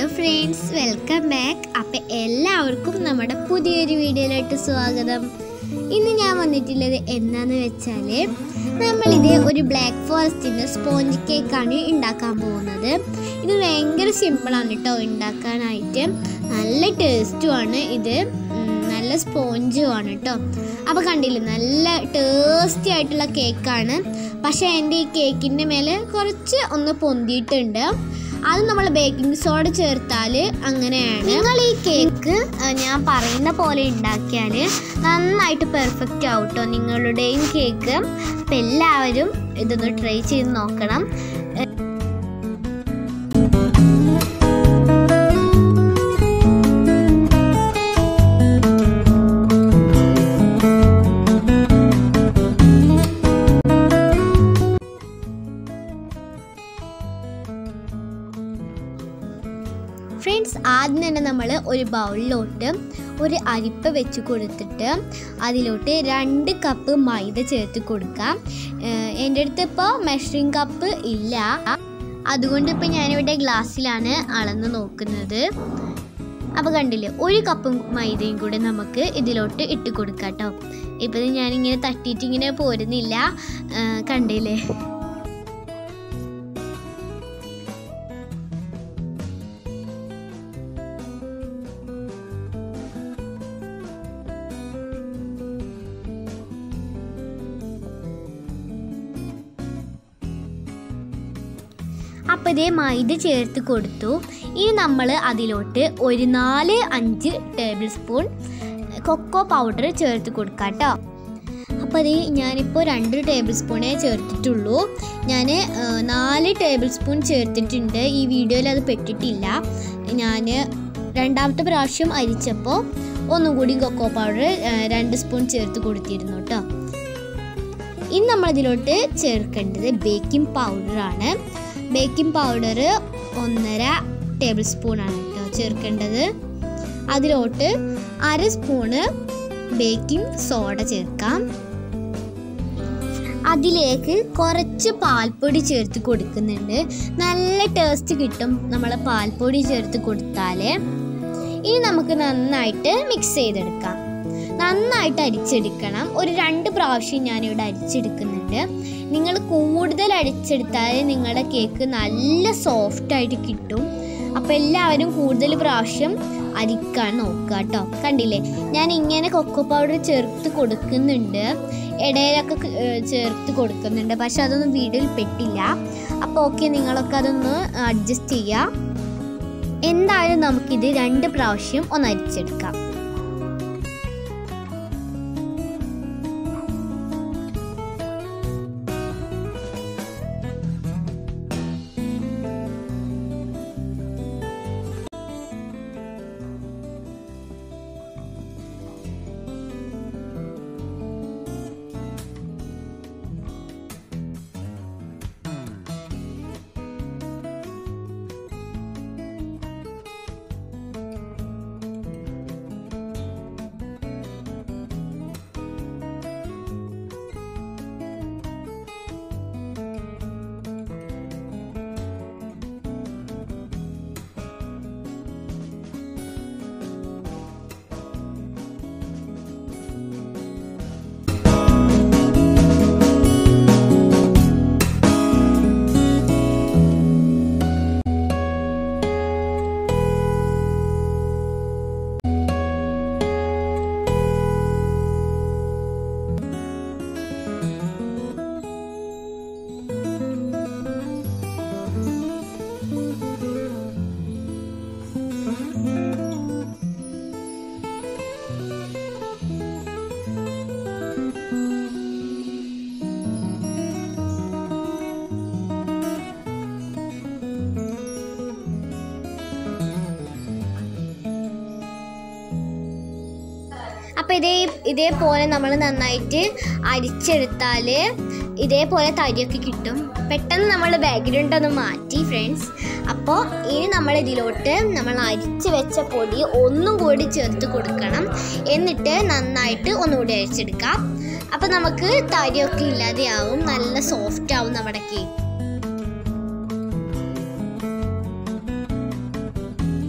hello friends welcome back അപ്പം എല്ലാവർക്കും നമ്മുടെ പുതിയൊരു വീഡിയോയിലോട്ട് സ്വാഗതം ഇന്ന് ഞാൻ വന്നിട്ടുള്ളത് എന്താന്ന് വെച്ചാൽ നമ്മളിത് ഒരു ബ്ലാക്ക് ഫോറസ്റ്റിൻ്റെ സ്പോഞ്ച് കേക്കാണ് ഉണ്ടാക്കാൻ പോകുന്നത് ഇത് ഭയങ്കര സിമ്പിളാണ് കേട്ടോ ഉണ്ടാക്കാനായിട്ട് നല്ല ടേസ്റ്റുമാണ് ഇത് ഉം, നല്ല സ്പോഞ്ചും ആണ് കേട്ടോ അപ്പോൾ കണ്ടില്ലേ നല്ല ടേസ്റ്റി ആയിട്ടുള്ള കേക്കാണ് പക്ഷേ എൻ്റെ ഈ കേക്കിൻ്റെ മേലെ കുറച്ച് ഒന്ന് പൊന്തിയിട്ടുണ്ട് അത് നമ്മൾ ബേക്കിംഗ് സോഡ ചേർത്താൽ അങ്ങനെയാണ് നിങ്ങൾ ഈ കേക്ക് ആ, ഞാൻ പറയുന്ന പോലെ ഉണ്ടാക്കിയാൽ നന്നായിട്ട് പെർഫെക്റ്റ് ആവും കേട്ടോ നിങ്ങളുടെയും കേക്ക് അപ്പം എല്ലാവരും ഇതൊന്ന് ട്രൈ ചെയ്ത് നോക്കണം ഫ്രണ്ട്സ് ആദ്യം തന്നെ നമ്മൾ ഒരു ബൗളിലോട്ട് ഒരു അരിപ്പ വെച്ച് കൊടുത്തിട്ട് അതിലോട്ട് രണ്ട് കപ്പ് മൈദ ചേർത്ത് കൊടുക്കാം ഏഹ് എൻ്റെ അടുത്ത് ഇപ്പോൾ മെഷറിംഗ് കപ്പ് ഇല്ല അതുകൊണ്ട് ഇപ്പോൾ ഞാനിവിടെ ഗ്ലാസ്സിലാണ് അളന്ന് നോക്കുന്നത് അപ്പോൾ കണ്ടില്ലേ ഒരു കപ്പ് മൈദയും കൂടെ നമുക്ക് ഇതിലോട്ട് ഇട്ട് കൊടുക്കാം കേട്ടോ ഇപ്പം ഞാനിങ്ങനെ തട്ടിയിട്ട് ഇങ്ങനെ പോരുന്നില്ല ഏഹ് കണ്ടില്ലേ അപ്പോൾ ഇതേ മൈദ ചേർത്ത് കൊടുത്തു ഇനി നമ്മൾ അതിലോട്ട് ഒരു നാല് അഞ്ച് ടേബിൾ സ്പൂൺ കൊക്കോ പൗഡർ ചേർത്ത് കൊടുക്കാം കേട്ടോ അപ്പോൾ അത് ഞാനിപ്പോൾ രണ്ട് ടേബിൾ സ്പൂണേ ചേർത്തിട്ടുള്ളൂ ഞാൻ നാല് ടേബിൾ സ്പൂൺ ചേർത്തിട്ടുണ്ട് ഈ വീഡിയോയിൽ അത് പെട്ടിട്ടില്ല ഞാൻ രണ്ടാമത്തെ പ്രാവശ്യം അരിച്ചപ്പോൾ ഒന്നും കൂടി കൊക്കോ പൗഡർ രണ്ട് സ്പൂൺ ചേർത്ത് കൊടുത്തിരുന്നു കേട്ടോ ഇനി നമ്മളിതിലോട്ട് ചേർക്കേണ്ടത് ബേക്കിംഗ് പൗഡറാണ് ബേക്കിംഗ് പൗഡർ ഒന്നര ടേബിൾ സ്പൂണാണ് കേട്ടോ ചേർക്കേണ്ടത് അതിലോട്ട് അര സ്പൂണ് ബേക്കിംഗ് സോഡ ചേർക്കാം അതിലേക്ക് കുറച്ച് പാൽപ്പൊടി ചേർത്ത് കൊടുക്കുന്നുണ്ട് നല്ല ടേസ്റ്റ് കിട്ടും നമ്മൾ പാൽപ്പൊടി ചേർത്ത് കൊടുത്താൽ ഇനി നമുക്ക് നന്നായിട്ട് മിക്സ് ചെയ്തെടുക്കാം നന്നായിട്ട് അരിച്ചെടുക്കണം ഒരു രണ്ട് പ്രാവശ്യം ഞാനിവിടെ അരിച്ചെടുക്കുന്നുണ്ട് നിങ്ങൾ കൂടുതൽ അരിച്ചെടുത്താൽ നിങ്ങളുടെ കേക്ക് നല്ല സോഫ്റ്റ് ആയിട്ട് കിട്ടും അപ്പോൾ എല്ലാവരും കൂടുതൽ പ്രാവശ്യം അരിക്കാൻ നോക്കുക കേട്ടോ കണ്ടില്ലേ ഞാൻ ഇങ്ങനെ കൊക്കോ പൗഡർ ചേർത്ത് കൊടുക്കുന്നുണ്ട് ഇടയിലൊക്കെ ക- ഏർ ചേർത്ത് കൊടുക്കുന്നുണ്ട് പക്ഷെ അതൊന്നും വീഡിയോയിൽ പെട്ടില്ല അപ്പോൾ ഓക്കെ നിങ്ങളൊക്കെ അതൊന്ന് അഡ്ജസ്റ്റ് ചെയ്യുക എന്തായാലും നമുക്കിത് രണ്ട് പ്രാവശ്യം ഒന്ന് അരിച്ചെടുക്കാം അപ്പോൾ ഇതേ ഇതേപോലെ നമ്മൾ നന്നായിട്ട് അരിച്ചെടുത്താൽ ഇതേപോലെ തരിയൊക്കെ കിട്ടും പെട്ടെന്ന് നമ്മൾ ബാക്ക്ഗ്രൗണ്ട് ഒന്ന് മാറ്റി ഫ്രണ്ട്സ് അപ്പോൾ ഇനി നമ്മൾ ഇതിലോട്ട് നമ്മൾ അരിച്ച് വെച്ച പൊടി ഒന്നും കൂടി ചേർത്ത് കൊടുക്കണം എന്നിട്ട് നന്നായിട്ട് ഒന്നുകൂടി അരിച്ചെടുക്കാം അപ്പോൾ നമുക്ക് തരിയൊക്കെ ഇല്ലാതെയാവും നല്ല സോഫ്റ്റ് ആവും നമ്മുടെ കേക്ക്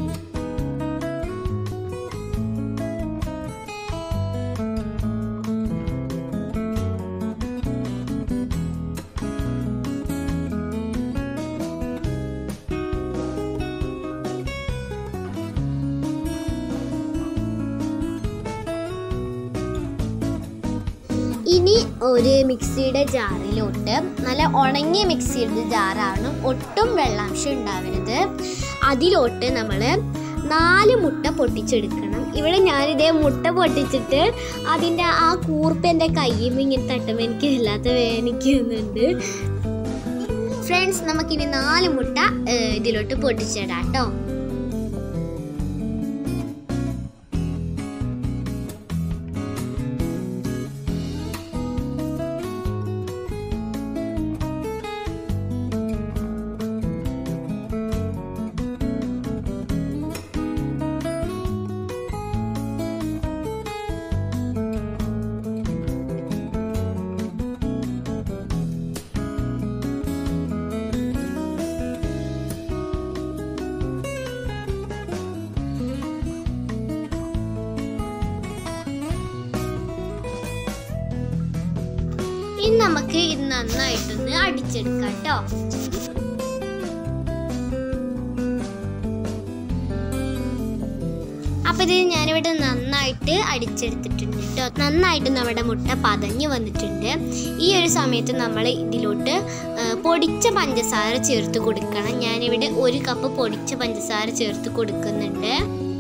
ഇനി ഒരു മിക്സിയുടെ ജാറിലോട്ട് നല്ല ഉണങ്ങിയ മിക്സിയുടെ ജാറാണ് ഒട്ടും വെള്ളാംശം ഉണ്ടാവരുത് അതിലോട്ട് നമ്മൾ നാല് മുട്ട പൊട്ടിച്ചെടുക്കണം ഇവിടെ ഞാനിതേ മുട്ട പൊട്ടിച്ചിട്ട് അതിൻ്റെ ആ കൂർപ്പ് എൻ്റെ കയ്യിൽ ഇങ്ങനെ തട്ടുമ്പോൾ എനിക്ക് വല്ലാത്ത വേദനിക്കുന്നുണ്ട് ഫ്രണ്ട്സ് നമുക്കിനി നാല് മുട്ട ഏഹ്, ഇതിലോട്ട് പൊട്ടിച്ചിടാം കേട്ടോ ഇനി നമുക്ക് ഇത് നന്നായിട്ടൊന്ന് അടിച്ചെടുക്കാം കേട്ടോ അപ്പൊ ഇത് ഞാനിവിടെ നന്നായിട്ട് അടിച്ചെടുത്തിട്ടുണ്ട് കേട്ടോ നന്നായിട്ട് നമ്മുടെ മുട്ട പതഞ്ഞു വന്നിട്ടുണ്ട് ഈ ഒരു സമയത്ത് നമ്മൾ ഇതിലോട്ട് ആ, പൊടിച്ച പഞ്ചസാര ചേർത്ത് കൊടുക്കണം ഞാനിവിടെ ഒരു കപ്പ് പൊടിച്ച പഞ്ചസാര ചേർത്ത് കൊടുക്കുന്നുണ്ട്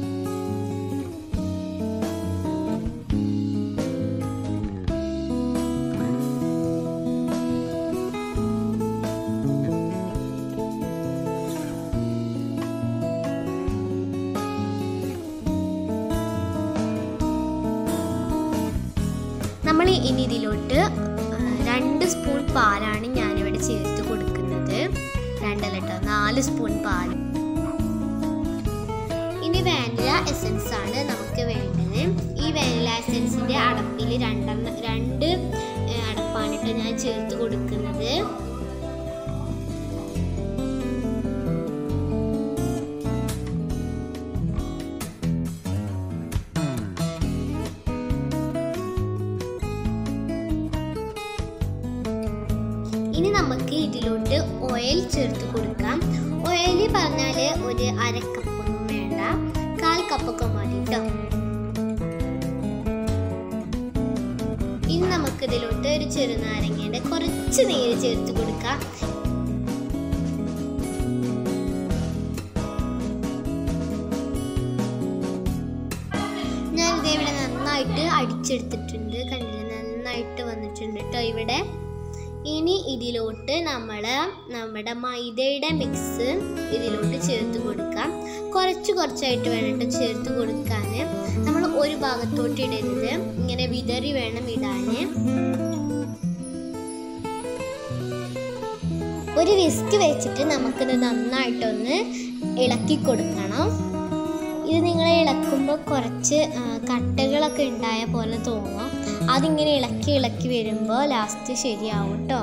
നമ്മൾ ഇനി ഇതിലോട്ട് ആ, രണ്ട് സ്പൂൺ പാലാണ് ഞാനിവിടെ ചേർത്ത് കൊടുക്കുന്നത് രണ്ടല്ല കേട്ടോ നാല് സ്പൂൺ പാൽ ഇനി വാനില എസൻസ് ആണ് നമുക്ക് വേണ്ടത് ഈ വാനില എസൻസിന്റെ അടപ്പിൽ രണ്ടെണ്ണം രണ്ട് ഏ, അടപ്പാണ് കേട്ടോ ഞാൻ ചേർത്ത് കൊടുക്കുന്നത് ഇനി നമുക്ക് ഇതിലോട്ട് ഓയിൽ ചേർത്ത് കൊടുക്കാം ഓയിൽ പറഞ്ഞാൽ ഒരു അര കപ്പൊന്നും വേണ്ട കാൽ കപ്പൊക്കെ മതി കേട്ടോ ഇനി നമുക്ക് ഇതിലോട്ട് ഒരു ചെറുനാരങ്ങയുടെ കുറച്ച് നീര് ചേർത്ത് കൊടുക്കാം ഞാൻ ഇതേവിടെ നന്നായിട്ട് അടിച്ചെടുത്തിട്ടുണ്ട് കണ്ടില്ല നന്നായിട്ട് വന്നിട്ടുണ്ട് കേട്ടോ ഇവിടെ ഇനി ഇതിലോട്ട് നമ്മൾ നമ്മുടെ മൈദയുടെ മിക്സ് ഇതിലോട്ട് ചേർത്ത് കൊടുക്കാം കുറച്ച് കുറച്ചായിട്ട് വേണം ട്ടോ ചേർത്ത് കൊടുക്കാൻ നമ്മൾ ഒരു ഭാഗത്തോട്ട് ഇടരുത് ഇങ്ങനെ വിതറി വേണം ഇടാൻ ഒരു വിസ്ക് വെച്ചിട്ട് നമുക്കിത് നന്നായിട്ടൊന്ന് ഇളക്കി കൊടുക്കണം ഇത് നിങ്ങൾ ഇളക്കുമ്പോൾ കുറച്ച് ആ, കട്ടകളൊക്കെ ഉണ്ടായ പോലെ തോന്നും അതിങ്ങനെ ഇളക്കി ഇളക്കി വരുമ്പോൾ ലാസ്റ്റ് ശരിയാവും കേട്ടോ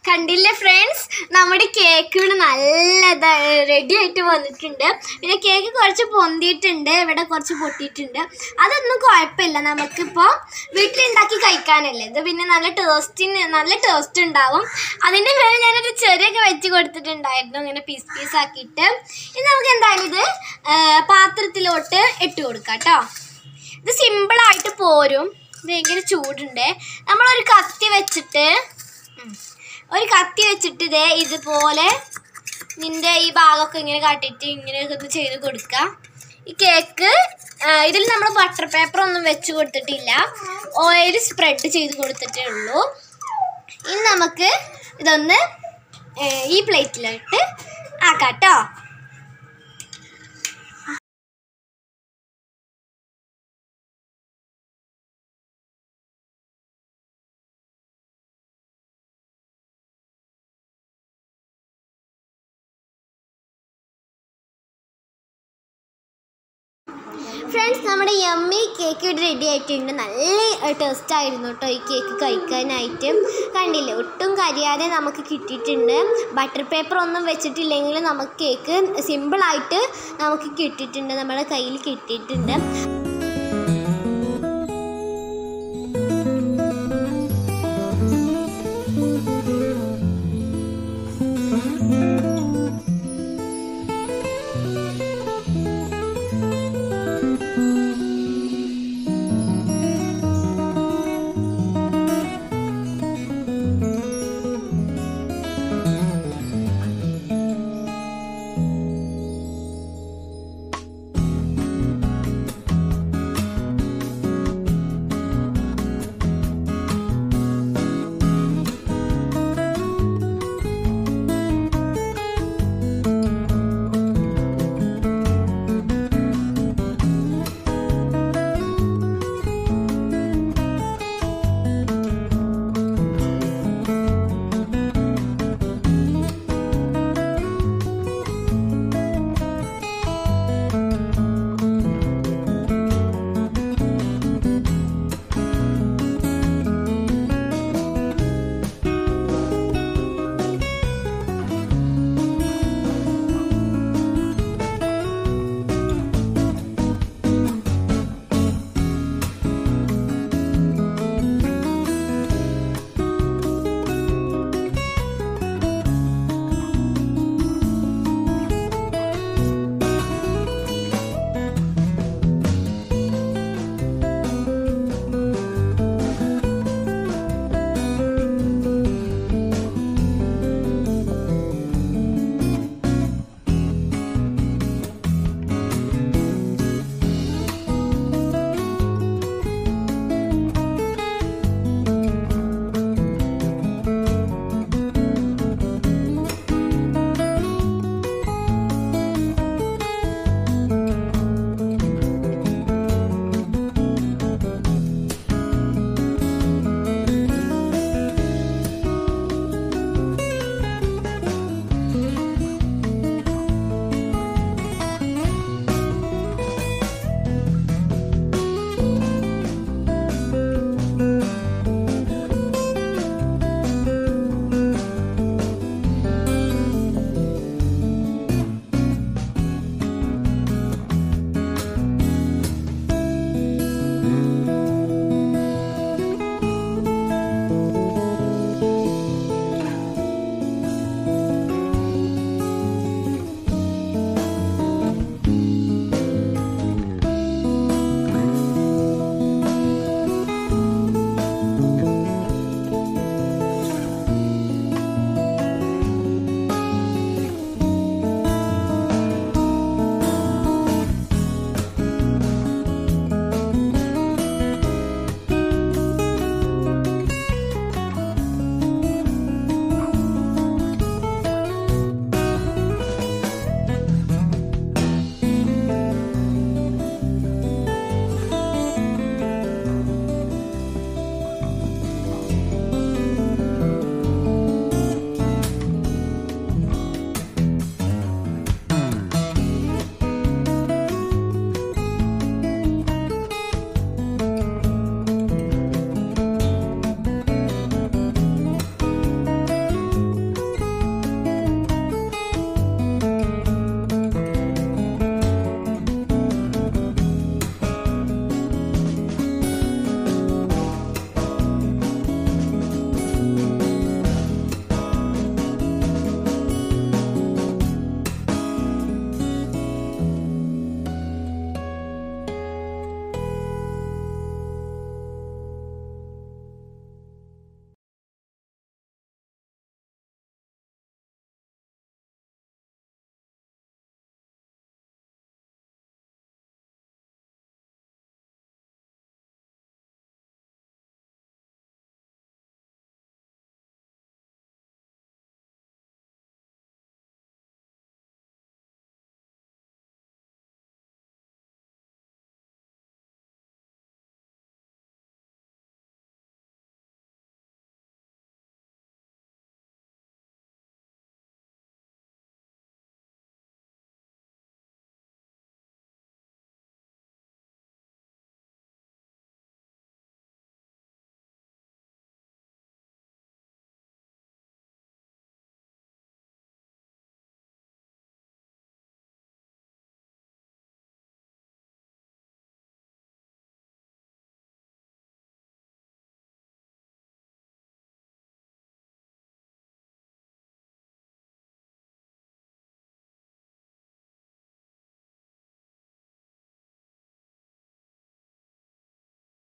കണ്ടില്ലേ ഫ്രണ്ട്സ് നമ്മുടെ കേക്ക് ഇവിടെ നല്ല റെഡി ആയിട്ട് വന്നിട്ടുണ്ട് പിന്നെ കേക്ക് കുറച്ച് പൊന്തിയിട്ടുണ്ട് ഇവിടെ കുറച്ച് പൊട്ടിയിട്ടുണ്ട് അതൊന്നും കുഴപ്പമില്ല നമുക്കിപ്പോൾ വീട്ടിലുണ്ടാക്കി കഴിക്കാനല്ലേ ഇത് പിന്നെ നല്ല ടേസ്റ്റിന് നല്ല ടേസ്റ്റ് ഉണ്ടാവും അതിൻ്റെ മേലെ ഞാനൊരു ചെറിയൊക്കെ വെച്ച് കൊടുത്തിട്ടുണ്ടായിരുന്നു ഇങ്ങനെ പീസ് പീസ് ആക്കിയിട്ട് ഇനി നമുക്ക് എന്തായാലും ഇത് ആ, പാത്രത്തിലോട്ട് ഇട്ട് കൊടുക്കാം കേട്ടോ ഇത് സിമ്പിളായിട്ട് പോരും ഇത് ഭയങ്കര ചൂടുണ്ട് നമ്മളൊരു കത്തി വെച്ചിട്ട് ഉം, ഒരു കത്തി വെച്ചിട്ട് ഇതേ ഇതുപോലെ നിന്റെ ഈ ഭാഗമൊക്കെ ഇങ്ങനെ കാട്ടിയിട്ട് ഇങ്ങനെ ഒന്ന് ചെയ്ത് കൊടുക്കുക ഈ കേക്ക് ഇതിൽ നമ്മൾ ബട്ടർ പേപ്പർ ഒന്നും വെച്ച് കൊടുത്തിട്ടില്ല ഓയിൽ സ്പ്രെഡ് ചെയ്ത് കൊടുത്തിട്ടേ ഉള്ളൂ ഇനി നമുക്ക് ഇതൊന്ന് ഏ, ഈ പ്ലേറ്റിലോട്ട് ആക്കാം കേട്ടോ ഫ്രണ്ട്സ് നമ്മുടെ യമ്മി കേക്ക് ഇവിടെ റെഡി ആയിട്ടുണ്ട് നല്ല ടേസ്റ്റ് ആയിരുന്നു കേട്ടോ ഈ കേക്ക് കഴിക്കാനായിട്ട് കണ്ടില്ലേ ഒട്ടും കരിയാതെ നമുക്ക് കിട്ടിയിട്ടുണ്ട് ബട്ടർ പേപ്പർ ഒന്നും വെച്ചിട്ടില്ലെങ്കിൽ നമുക്ക് കേക്ക് സിമ്പിളായിട്ട് നമുക്ക് കിട്ടിയിട്ടുണ്ട് നമ്മുടെ കയ്യിൽ കിട്ടിയിട്ടുണ്ട്